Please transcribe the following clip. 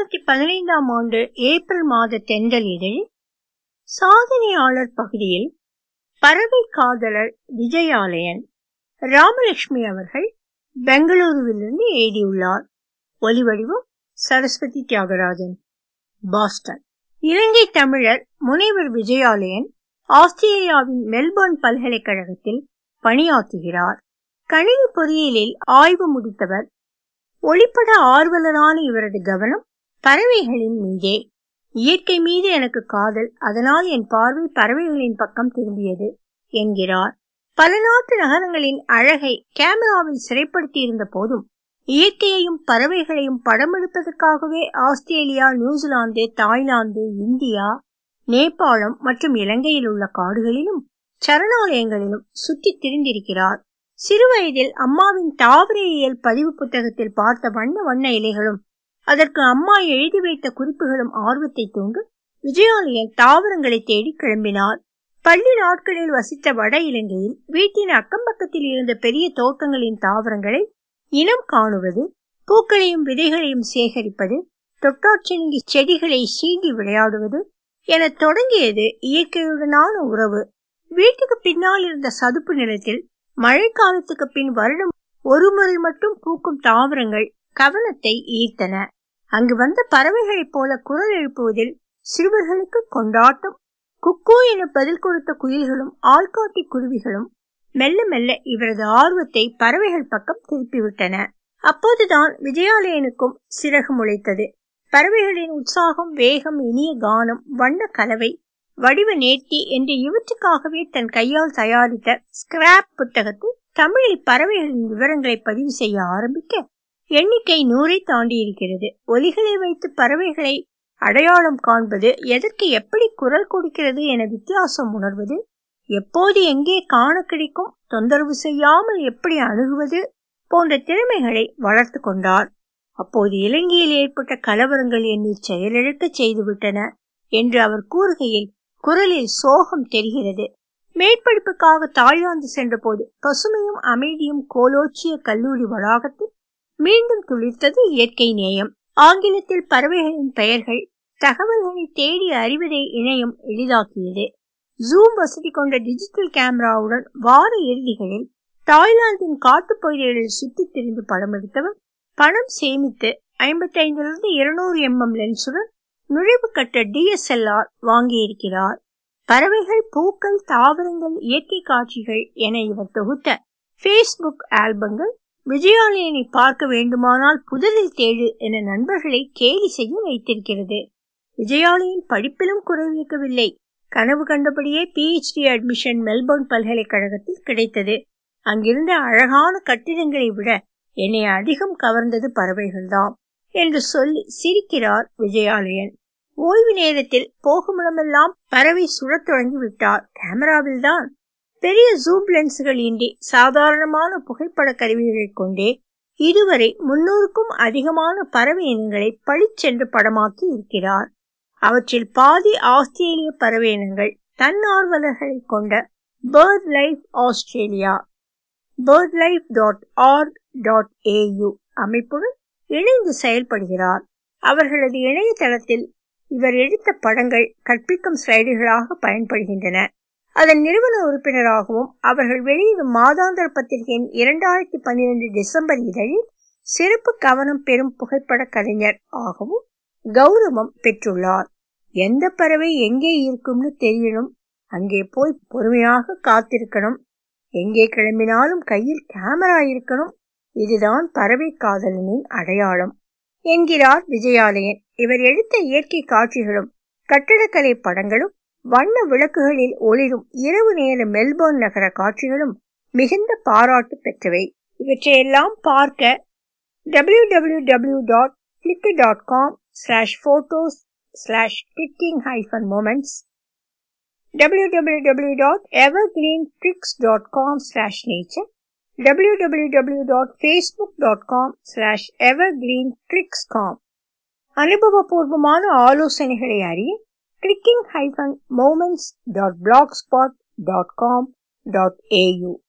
இரண்டாயிரத்தி பதினைந்தாம் ஆண்டு ஏப்ரல் மாத தென்றல் இதழில் சாதனையாளர் பகுதியில் பறவை காதலர் விஜயாலயன் ராமலட்சுமி அவர்கள் பெங்களூருவிலிருந்து எழுதியுள்ளார் ஒலிவடிவம் சரஸ்வதி தியாகராஜன் பாஸ்டன் இலங்கை தமிழர் முனைவர் விஜயாலயன் ஆஸ்திரேலியாவின் மெல்போர்ன் பல்கலைக்கழகத்தில் பணியாற்றுகிறார் கணினி பொறியியலில் ஆய்வு முடித்தவர் ஒளிப்பட ஆர்வலரான இவரது கவனம் பறவைகளின் மீதே இயற்கை மீது எனக்கு காதல் அதனால் என் பார்வை பறவைகளின் பக்கம் திரும்பியது என்கிறார் பல நாட்டு நகரங்களின் அழகை கேமராவில் சிறைப்படுத்தி இருந்த போதும் இயற்கையையும் பறவைகளையும் படம் எடுப்பதற்காகவே ஆஸ்திரேலியா நியூசிலாந்து தாய்லாந்து இந்தியா நேபாளம் மற்றும் இலங்கையில் உள்ள காடுகளிலும் சரணாலயங்களிலும் சுற்றி திரிந்திருக்கிறார் சிறுவயதில் அம்மாவின் தாவரையியல் பதிவு புத்தகத்தில் பார்த்த வண்ண வண்ண இலைகளும் அதற்கு அம்மா எழுதி வைத்த குறிப்புகளும் ஆர்வத்தை தூண்டு விஜயாலயன் தாவரங்களை தேடி கிளம்பினார் பள்ளி நாட்களில் வசித்த வட இலங்கையில் வீட்டின் அக்கம்பக்கத்தில் இருந்த பெரிய தோட்டங்களின் தாவரங்களை இனம் காணுவது பூக்களையும் விதைகளையும் சேகரிப்பது தொட்டாட்சணங்கி செடிகளை சீண்டி விளையாடுவது என தொடங்கியது இயற்கையுடனான உறவு வீட்டுக்கு பின்னால் இருந்த சதுப்பு நிலத்தில் மழை காலத்துக்கு பின் வருடம் ஒரு முறை மட்டும் பூக்கும் தாவரங்கள் கவனத்தை ஈர்த்தன அங்கு வந்த பறவைகளைப் போல குரல் எழுப்புவதில் சிறுவர்களுக்கு கொண்டாட்டம் குக்கு என பதில் கொடுத்த குயில்களும் ஆள்காட்டி குருவிகளும் மெல்ல மெல்ல இவரது ஆர்வத்தை பறவைகள் பக்கம் திருப்பிவிட்டன அப்போதுதான் விஜயாலயனுக்கும் சிறகு முளைத்தது பறவைகளின் உற்சாகம் வேகம் இனிய கானம் வண்ண கலவை வடிவ நேர்த்தி என்று இவற்றுக்காகவே தன் கையால் தயாரித்த ஸ்கிராப் புத்தகத்தில் தமிழில் பறவைகளின் விவரங்களை பதிவு செய்ய ஆரம்பிக்க எண்ணிக்கை நூறை தாண்டி இருக்கிறது ஒலிகளை வைத்து பறவைகளை அடையாளம் காண்பது எதற்கு எப்படி குரல் கொடுக்கிறது என வித்தியாசம் உணர்வது எப்போது எங்கே காண கிடைக்கும் தொந்தரவு செய்யாமல் எப்படி அணுகுவது போன்ற திறமைகளை வளர்த்து கொண்டார் அப்போது இலங்கையில் ஏற்பட்ட கலவரங்கள் என்னை செயலிழக்க செய்துவிட்டன என்று அவர் கூறுகையில் குரலில் சோகம் தெரிகிறது மேற்படிப்புக்காக தாய்லாந்து சென்றபோது பசுமையும் அமைதியும் கோலோச்சிய கல்லூரி வளாகத்தில் மீண்டும் துளிர்த்தது இயற்கை நேயம் ஆங்கிலத்தில் பறவைகளின் பெயர்கள் தகவல்களை தேடி அறிவதை இணையம் எளிதாக்கியது ஜூம் வசதி கொண்ட டிஜிட்டல் கேமராவுடன் வார இறுதிகளில் தாய்லாந்தின் காட்டுப்பகுதிகளில் சுற்றித் திரிந்து படம் எடுத்தவர் பணம் சேமித்து ஐம்பத்தி ஐந்திலிருந்து இருநூறு எம்எம் லென்சுடன் நுழைவு கட்ட டிஎஸ்எல்ஆர் வாங்கியிருக்கிறார் பறவைகள் பூக்கள் தாவரங்கள் இயற்கை காட்சிகள் என இவர் தொகுத்த பேஸ்புக் ஆல்பங்கள் விஜயாலயனை பார்க்க வேண்டுமானால் புதரில் தேடு என நண்பர்களை கேலி செய்ய வைத்திருக்கிறது விஜயாலயன் படிப்பிலும் குறைவிக்கவில்லை கனவு கண்டபடியே பிஎச்டி அட்மிஷன் மெல்போர்ன் பல்கலைக்கழகத்தில் கிடைத்தது அங்கிருந்த அழகான கட்டிடங்களை விட என்னை அதிகம் கவர்ந்தது பறவைகள்தான் என்று சொல்லி சிரிக்கிறார் விஜயாலயன் ஓய்வு நேரத்தில் போகுமிடமெல்லாம் பறவை சுழத் தொடங்கி விட்டார் கேமராவில் தான் பெரிய ஜூம் லென்ஸுகள் இன்றி சாதாரணமான புகைப்பட கருவிகளை கொண்டே இதுவரை முன்னூறுக்கும் அதிகமான பறவை இனங்களை பளிச்சென்று படமாக்கி இருக்கிறார் அவற்றில் பாதி ஆஸ்திரேலிய பறவை இனங்கள் தன்னார்வலர்களை கொண்ட bird life Australia bird life dot org dot AU அமைப்புடன் இணைந்து செயல்படுகிறார் அவர்களது இணையதளத்தில் இவர் எடுத்த படங்கள் கற்பிக்கும் ஸ்லைடுகளாக பயன்படுகின்றன அதன் நிறுவன உறுப்பினராகவும் அவர்கள் வெளியிடும் மாதாந்திர பத்திரிகையின் இரண்டாயிரத்தி பன்னிரண்டு டிசம்பர் இதழில் சிறப்பு கவனம் பெறும் புகைப்பட கலைஞர் ஆகவும் கௌரவம் பெற்றுள்ளார் எந்த பறவை எங்கே இருக்கும்னு தெரியணும் அங்கே போய் பொறுமையாக காத்திருக்கணும் எங்கே கிளம்பினாலும் கையில் கேமரா இருக்கணும் இதுதான் பறவை காதலனின் அடையாளம் என்கிறார் விஜயாலயன் இவர் எடுத்த இயற்கை காட்சிகளும் கட்டடக்கலை படங்களும் வண்ண விளக்குகளில் ஒளிரும் இரவு நேர மெல்போர்ன் நகர காட்சிகளும் மிகுந்த பாராட்டு பெற்றவை இவற்றையெல்லாம் பார்க்க W W W dot flickr dot com slash photos slash clicking hyphen moments W W W dot evergreen tricks dot com slash nature www.facebook.com slash evergreentricks.com அனுபவபூர்வமான ஆலோசனைகளை அறிய clicking-moments.blogspot.com.au